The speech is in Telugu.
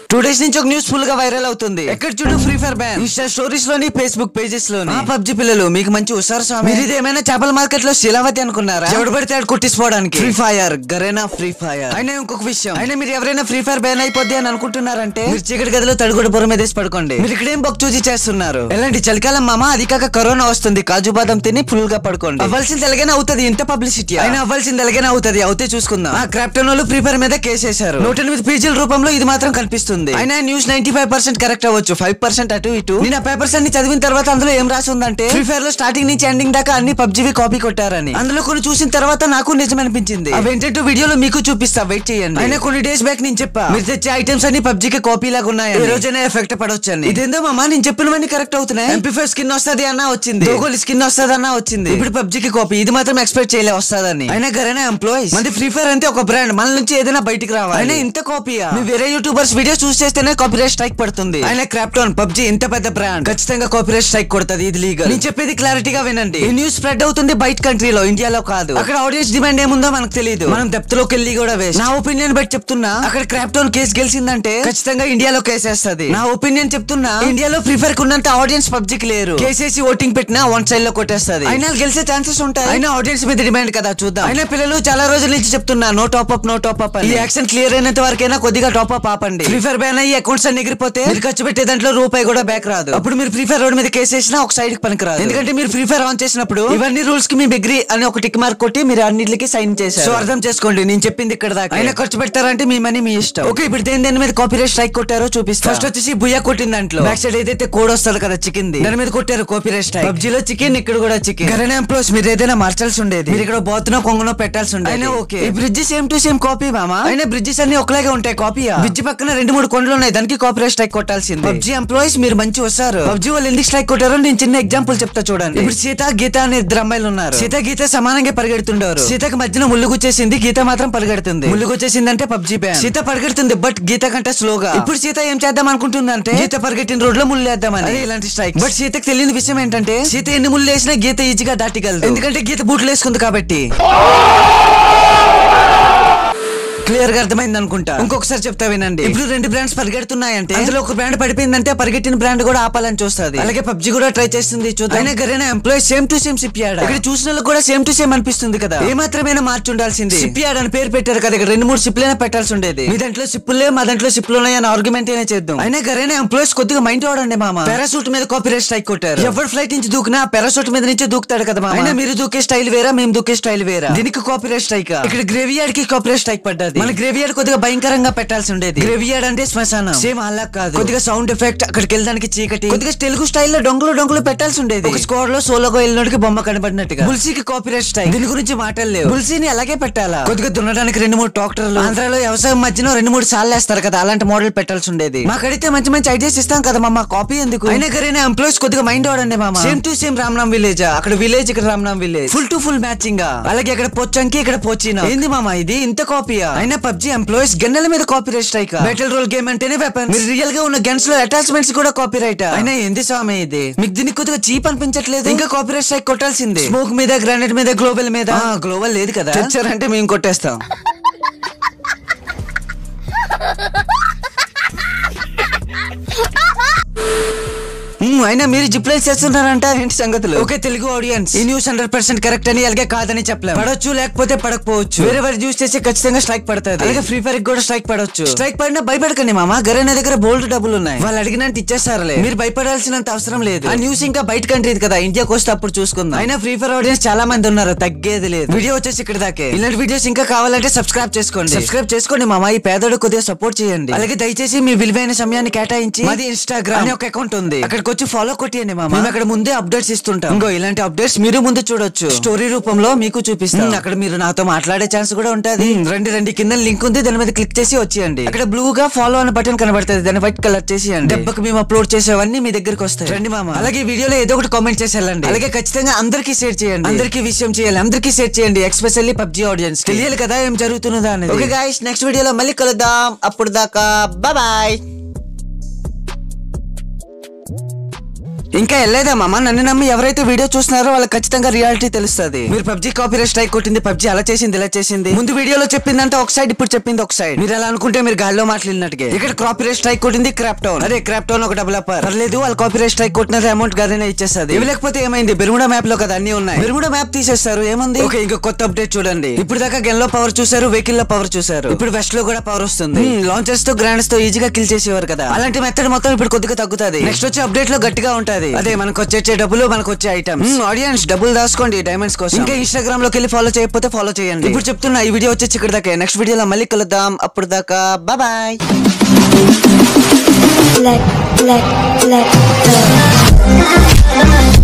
టూ డేస్ నుంచి ఒక న్యూస్ ఫుల్ గా వైరల్ అవుతుంది ఎక్కడ చూడు free fire ban insta stories లోని ఫేస్బుక్ పేజెస్ లోని పబ్జి పిల్లలు మీకు మంచి హుషారు స్వామి మీరు ఇది ఏమైనా చేపల మార్కెట్ లో శిలావతి అనుకున్నారా ఎవడు పడితే ఆడు కొట్టించుకోవడానికి free fire Garena free fire అయినా ఇంకొక విషయం అయినా మీరు ఎవరైనా ఫ్రీ ఫైర్ బ్యాన్ అయిపోద్ది అని అనుకుంటున్నారంటే మీరు చీకటి గదిలో తడుగుడు పొర మీద వేసి పడుకోండి మీరు ఇక్కడ ఏం బొక్ చూసి చేస్తున్నారు ఎలాంటి చలికాలం మామ అది కాక కరోనా వస్తుంది కాజు బాదం తిని ఫుల్ గా పడుకోండి అవ్వాల్సింది ఎలాగైనా అవుతుంది ఇంత పబ్లిసిటీ అయినా అవ్వాల్సింది ఎలాగైనా అవుతుంది అవుతే చూసుకుందాం ఆ క్రాప్టన్ వాళ్ళు ఫ్రీ ఫైర్ మీద కేసేశారు నూట ఎనిమిది పేజీల రూపంలో ఇది మాత్రం కనిపిస్తుంది అయినా news ninety five percent correct అవ్వచ్చు ఫైవ్ పర్సెంట్ అటు ఇటు నేను ఆ పేపర్స్ అన్ని చదివిన తర్వాత అందులో ఏం రాసి ఉందంటే ఫ్రీ ఫైర్ లో స్టార్టింగ్ నుంచి ఎండింగ్ దాకా అన్ని పబ్జీవి కాపీ కొట్టారని అందులో కొన్ని చూసిన తర్వాత నాకు నిజం అనిపించింది అవేంటంటే వీడియోలో మీకు చూపిస్తా వెయిట్ చేయండి అయినా కొన్ని డేస్ బ్యాక్ నేను చెప్పా మీరు తెచ్చే ఐటమ్స్ అన్ని పబ్జీకి కాపీ లాగా ఉన్నాయి ఈ రోజైనా ఎఫెక్ట్ పడవచ్చు అని ఇదేందో మామా నేను చెప్పినవన్నీ కరెక్ట్ అవుతున్నాయి ఎంపీ ఫైవ్ స్కిన్ వస్తది అన్న వచ్చింది దోగోలి స్కిన్ వస్తది అన్న వచ్చింది ఇప్పుడు పబ్జీకి కాపీ ఇది మాత్రం ఎక్స్పెక్ట్ చేయలే వస్తదని అయినా గరేనా ఎంప్లాయీస్ మంది ఫ్రీ ఫైర్ అంటే ఒక బ్రాండ్ మన నుంచి ఏదైనా బయటికి రావాలి అయినా ఇంత కాపీయా మీ వేరే యూట్యూబర్స్ వీడియోస్ చూస్ చేస్తేనే కాపీరైట్ స్ట్రైక్ పడుతుంది అయినా క్రాప్టోన్ పబ్జీ ఇంత పెద్ద బ్రాండ్ ఖచ్చితంగా కాపీరైట్ స్ట్రైక్ కొడుతుంది ఇది లీగల్ నేను చెప్పేది క్లారిటీగా వినండి ఈ న్యూస్ స్ప్రెడ్ అవుతుంది బయట కంట్రీలో ఇండియాలో కాదు అక్కడ ఆడియన్స్ డిమాండ్ ఏముందో మనకు తెలియదు మనం డెప్త్ లోకి వెళ్ళి కూడా వేస్ట్ నా ఒపీనియన్ బట్టి చెప్తున్నా అక్కడ క్రాప్టోన్ కేసు గెలిచిందంటే ఖచ్చితంగా ఇండియాలో కేసేస్తుంది నా ఒపీనియన్ చెప్తున్నా ఇండియాలో ఫ్రీ ఫైర్ ఉన్నంత ఆడియన్స్ పబ్జీకి లేరు కేసేసి ఓటింగ్ పెట్టినా వన్ సైడ్ లో కొట్టేస్తుంది అయినా గెలిచే ఛాన్సెస్ ఉంటాయి అయినా ఆడియన్స్ మీద డిమాండ్ కదా చూద్దాం అయినా పిల్లలు చాలా రోజుల నుంచి చెప్తున్నా no top up no top up ఈ యాక్షన్ క్లియర్ అయినంత వరకైనా కొద్దిగా టాప్ అప్ ఆపండి ఫ్రీ ఫైర్ బ్యాన్ అయ్యి అకౌంట్స్ అన్ని ఎగిరిపోతే మీరు ఖర్చు పెట్టే దాంట్లో రూపాయి కూడా బ్యాక్ రాదు అప్పుడు మీరు ఫ్రీ ఫైర్ రోడ్ మీద కేసు వేసినా ఒక సైడ్ కి పనికిరాదు ఎందుకంటే మీరు ఫ్రీ ఫైర్ ఆన్ చేసినప్పుడు ఇవన్నీ రూల్స్ కి మీ బిగ్రీ అని ఒక టిక్ మార్క్ కొట్టి మీరు అన్నిటికి సైన్ చేశారు సో అర్థం చేసుకోండి నేను చెప్పింది ఇక్కడ దాకా అయినా ఖర్చు పెడతారంటే మీ మనీ మీ ఇష్టం ఓకే ఇప్పుడు దేని దేని మీద కాపీరైట్ స్ట్రైక్ కొట్టారో చూపిస్తా ఫస్ట్ వచ్చేసి బుయ్య కొట్టిన దాంట్లో బ్యాక్ సైడ్ ఏదైతే కోడ్ వస్తుంది కదా చికెన్ ది దాని మీద కొట్టారు కాపీరైట్ స్ట్రైక్ పబ్జీలో చికెన్ ఇక్కడ కూడా చికెన్ కరెంట్ ఎంప్లాయస్ మీరు ఏదైనా మార్చాల్సి ఉండేది మీరు ఇక్కడ బోతునో కొంగనో పెట్టాల్సి ఉండేది అయినా ఓకే ఈ bridge same to same copy మామా అయినా బ్రిడ్జెస్ అన్ని ఒకలాగే ఉంటాయి కాపీ బ్రిడ్జ్ పక్కన రెండు మూడు కొండలు ఉన్నాయి దానికి కాపీరైట్ స్ట్రైక్ కొట్టాల్సింది పబ్జీ ఎంప్లాయీస్ మీరు మంచి వస్తారు పబ్జీ వాళ్ళు ఎందుకు స్ట్రైక్ కొట్టారో నేను చిన్న ఎగ్జాంపుల్ చెప్తా చూడండి ఇప్పుడు సీత గీత అనే ఇద్దరు అమ్మాయిలు ఉన్నారు సీత గీత సమానంగా పరిగెడుతుండేవారు సీతకి మధ్యన ముళ్ళు గుచ్చేసింది గీత మాత్రం పరిగెడుతుంది ముళ్ళు గుచ్చేసింది అంటే పబ్జీ బ్యాన్ సీత పరిగెడుతుంది బట్ గీత కంటే స్లోగా ఇప్పుడు సీత ఏం చేద్దాం అనుకుంటుందంటే గీత పరిగెట్టిన రోడ్ లో ముళ్ళు వేద్దామని అదే ఇలాంటి స్ట్రైక్ బట్ సీతకి తెలియని విషయం ఏంటంటే సీత ఎన్ని ముళ్ళు వేసినా గీత ఈజీగా దాటిగలదు ఎందుకంటే గీత బూట్లు వేసుకుంది కాబట్టి క్లియర్ గా అర్థమైంది అనుకుంటా ఇంకొకసారి చెప్తా వినండి ఇప్పుడు రెండు బ్రాండ్స్ పరిగెడుతున్నాయంటే అందులో ఒక బ్రాండ్ పడిపోయిందంటే పరిగెట్టిన బ్రాండ్ కూడా ఆపాలని చూస్తుంది అలాగే పబ్జి కూడా ట్రై చేస్తుంది చూద్దాం అయినా Garena employee same to same సిప్ యాడ్ ఇక్కడ చూసిన వాళ్ళకి కూడా సేమ్ టు సేమ్ అనిపిస్తుంది కదా ఏ మాత్రమైనా మార్చి ఉండాల్సింది సిప్ యాడ్ అని పేరు పెట్టారు కదా ఇక్కడ రెండు మూడు సిప్లైనా పెట్టాల్సి ఉండేది మీ దాంట్లో సిప్పులే మా దాంట్లో సిప్పులు ఉన్నాయని ఆర్గ్యుమెంట్ అయినా చేద్దాం అయినా గరేనా ఎంప్లాయీస్ కొద్దిగా మైండ్ వాడండి మామ పారాసూట్ మీద కాపీరైట్ స్ట్రైక్ కొట్టారు ఎవరు ఫ్లైట్ నుంచి దూకినా పారాసూట్ మీద నుంచి దూకుతాడు కదా మామ అయినా మీరు దూకే స్టైల్ వేరా మేము దూకే స్టైల్ వేరా దీనికి కాపీరైట్ స్ట్రైక్ ఇక్కడ గ్రేవియార్డ్ కి కాపీరైట్ స్ట్రైక్ పడ్డది మన గ్రేవియార్డ్ కొద్దిగా భయంకరంగా పెట్టాల్సి ఉండేది గ్రేవియార్డ్ అంటే శ్మశానం సేమ్ అలా కాదు కొద్దిగా సౌండ్ ఎఫెక్ట్ అక్కడికి వెళ్ళడానికి చీకటి కొద్దిగా తెలుగు స్టైల్లో డొంగులు డొంగులు పెట్టాల్సి ఉండేది ఒక స్కోర్ లో సోలోగా వెళ్ళినోడికి బొమ్మ కనబడినట్టుగా బుల్సీకి కాపీరైట్ స్ట్రైక్ దీని గురించి మాటలు లేవు బుల్సీని అలాగే పెట్టాలా కొద్దిగా దున్నడానికి రెండు మూడు ట్రాక్టర్లు ఆంధ్రాలో వ్యవసాయం మధ్యన రెండు మూడు సార్లు వేస్తారు కదా అలాంటి మోడల్ పెట్టాల్సి ఉండేది మాకడితే మంచి మంచి ఐడియాస్ ఇస్తాం కదా మామ కాపీ ఎందుకు అయినా గరైనా ఎంప్లాయీస్ కొద్దిగా మైండ్ వాడండి మామ సేమ్ టు సేమ్ రామ్నామ్ విలేజ్ అక్కడ విలేజ్ ఇక్కడ రామ్నామ్ village full to full matching అలాగే ఇక్కడ పొచ్చంకి ఇక్కడ పోచినా ఏంది మామ ఇది ఇంత కాపీయా అయినా పబ్జి ఎంప్లాయీస్ గన్నెల మీద కాపీ రైట్ స్ట్రైక్ మెటల్ రోల్ గేమ్ అంటేనే వెపన్ మీరు రియల్ గా ఉన్న గన్స్ లో అటాచ్మెంట్స్ కూడా కాపీ రైట్ అయినా ఏంది స్వామి ఇది మీకు దీనికి కొద్దిగా చీప్ అనిపించట్లేదు ఇంకా కాపీ రైట్ స్ట్రైక్ కొట్టాల్సిందే స్మోక్ మీద గ్రానైట్ మీద గ్లోబల్ మీద గ్లోబల్ లేదు కదా తెచ్చారంటే మేము కొట్టేస్తాం మ్మ్, అయినా మీరు జిప్లైన్ చేస్తున్నారంట ఏంటి సంగతులు ఓకే తెలుగు ఆడియన్స్ ఈ న్యూస్ హండ్రెడ్ పర్సెంట్ కరెక్ట్ అని అలాగే కాదని చెప్పలేం పడొచ్చు లేకపోతే పడకపోవచ్చు వేరే వారి యూస్ చేసి ఖచ్చితంగా స్ట్రైక్ పడుతుంది అలాగే ఫ్రీ ఫైర్ కూడా స్ట్రైక్ పడొచ్చు స్ట్రైక్ పడినా భయపడకండి మామ గరేనా దగ్గర బోల్డ్ డబ్బులు ఉన్నాయి వాళ్ళు అడిగినంత ఇచ్చేస్తారులే మీరు భయపడాల్సినంత అవసరం లేదు ఆ న్యూస్ ఇంకా బయట కంట్రీ కదా ఇండియాకి వస్తే అప్పుడు చూసుకుందాం అయినా ఫ్రీ ఫైర్ ఆడియన్స్ చాలా మంది ఉన్నారు తగ్గేది లేదు వీడియో వచ్చేసి ఇక్కడ దాకే ఇలాంటి వీడియోస్ ఇంకా కావాలంటే సబ్స్క్రైబ్ చేసుకోండి సబ్స్క్రైబ్ చేసుకోండి మామ ఈ పేదోడు కొద్దిగా సపోర్ట్ చేయండి అలాగే దయచేసి మీ విలువైన సమయాన్ని కేటాయించి మాది ఇన్స్టాగ్రామ్ అనే ఒక అకౌంట్ ఉంది అక్కడికి వచ్చి ఫాలో కొట్టియండి మామ మేము అక్కడ ముందే అప్డేట్స్ ఇస్తుంటాం ఇంకో ఇలాంటి అప్డేట్స్ మీరు ముందు చూడొచ్చు స్టోరీ రూపంలో మీకు చూపిస్తాం అక్కడ మీరు నాతో మాట్లాడే ఛాన్స్ కూడా ఉంటది రండి రండి కింద లింక్ ఉంది దాని మీద క్లిక్ చేసి వచ్చేయండి అక్కడ బ్లూ గా ఫాలో అనే బటన్ కనబడుతుంది దాన్ని వైట్ కలర్ చేసేయండి దెబ్బకి మేము అప్లోడ్ చేసేవన్నీ మీ దగ్గరికి వస్తాయి రండి మామ అలాగే ఈ వీడియోలో ఏదో ఒకటి కామెంట్ చేసి వెళ్ళండి అలాగే ఖచ్చితంగా అందరికీ షేర్ చేయండి అందరికీ విషయం చేయాలి అందరికీ షేర్ చేయండి ఎక్స్పెషల్లీ పబ్జి ఆడియన్స్ తెలియాలి కదా ఏం జరుగుతున్నదా అనేది ఓకే గాయస్ నెక్స్ట్ వీడియోలో మళ్ళీ కలుద్దాం అప్పుడు దాకా బాయ్ ఇంకా వెళ్ళలేదా మామ నన్ను నమ్మి ఎవరైతే వీడియో చూస్తున్నారో వాళ్ళకి ఖచ్చితంగా రియాలిటీ తెలుస్తుంది మీరు పబ్జీ కాపీ స్ట్రైక్ కొట్టింది పబ్జీ అలా చేసింది ఇలా చేసింది ముందు వీడియోలో చెప్పిందంటే ఒక సైడ్ ఇప్పుడు చెప్పింది ఒక సైడ్ మీరు అలా అనుకుంటే మీరు గాల్లో మాట్లాడినట్టుగా ఇక్కడ కాపీ స్ట్రైక్ కొట్టింది క్రాప్ టౌన్ అదే క్రాప్ టౌన్ ఒక డెవలపర్ పర్లేదు వాళ్ళు కాపీ స్ట్రైక్ కొట్టిన అమౌంట్ గానే ఇచ్చేస్తుంది ఇవి లేకపోతే ఏమైంది బెరుముడా మ్యాప్ లో కదా అన్ని ఉన్నాయి బెరుముడా మ్యాప్ తీసేస్తారు ఏముంది ఓకే ఇంకా కొత్త అప్డేట్ చూడండి ఇప్పుడు దాకా గెన్ లో పవర్ చూసారు వెహికల్ లో పవర్ చూసారు ఇప్పుడు వెస్ట్ లో కూడా పవర్ వస్తుంది లాంచెస్ తో గ్రాండ్స్ తో ఈజీగా కిల్ చేసేవారు కదా అలాంటి మెథడ్ మొత్తం ఇప్పుడు కొద్దిగా తగ్గుతుంది నెక్స్ట్ వచ్చే అప్డేట్ లో గట్టిగా ఉంటది అదే మనకు వచ్చే డబ్బులు మనకు వచ్చే ఐటమ్స్ ఆడియన్స్ డబ్బులు దాచుకోండి డైమండ్స్ కోసం ఇంకా ఇన్స్టాగ్రామ్ లోకి వెళ్ళి ఫాలో చేయకపోతే ఫాలో చేయండి ఇప్పుడు చెప్తున్నా ఈ వీడియో వచ్చేసి ఇక్కడ దాకా నెక్స్ట్ వీడియోలో మళ్ళీ కలుద్దాం అప్పుడు దాకా bye let let let go.